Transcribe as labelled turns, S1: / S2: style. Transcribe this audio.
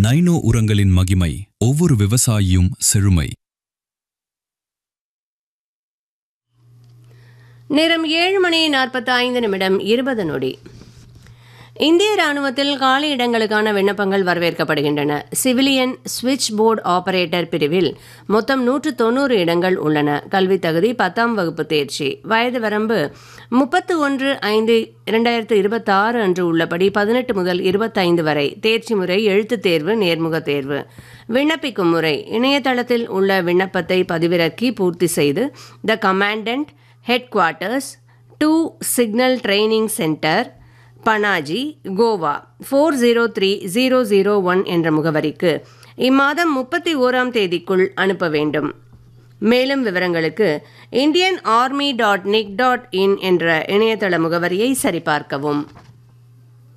S1: nano உரங்களின் மகிமை ஒவ்வொரு விவசாயியும் செழுமை
S2: நேரம் ஏழு மணி நாற்பத்தி ஐந்து நிமிடம் இருபது நொடி இந்திய ராணுவத்தில் காலி இடங்களுக்கான விண்ணப்பங்கள் வரவேற்கப்படுகின்றன சிவிலியன் சுவிட்ச் போர்டு ஆபரேட்டர் பிரிவில் மொத்தம் நூற்று தொண்ணூறு இடங்கள் உள்ளன கல்வி தகுதி பத்தாம் வகுப்பு தேர்ச்சி வயது வரம்பு முப்பத்து ஒன்று ஐந்து இரண்டாயிரத்து இருபத்தாறு அன்று உள்ளபடி பதினெட்டு முதல் இருபத்தைந்து வரை தேர்ச்சி முறை எழுத்துத் தேர்வு நேர்முக தேர்வு விண்ணப்பிக்கும் முறை இணையதளத்தில் உள்ள விண்ணப்பத்தை பதிவிறக்கி பூர்த்தி செய்து the commandant headquarters two signal training centre Panaji Goa four zero three zero zero one என்ற முகவரிக்கு இம்மாதம் முப்பத்தி ஓராம் தேதிக்குள் அனுப்ப வேண்டும் மேலும் விவரங்களுக்கு Indian army dot nic dot in என்ற இணையதள முகவரியை சரிபார்க்கவும்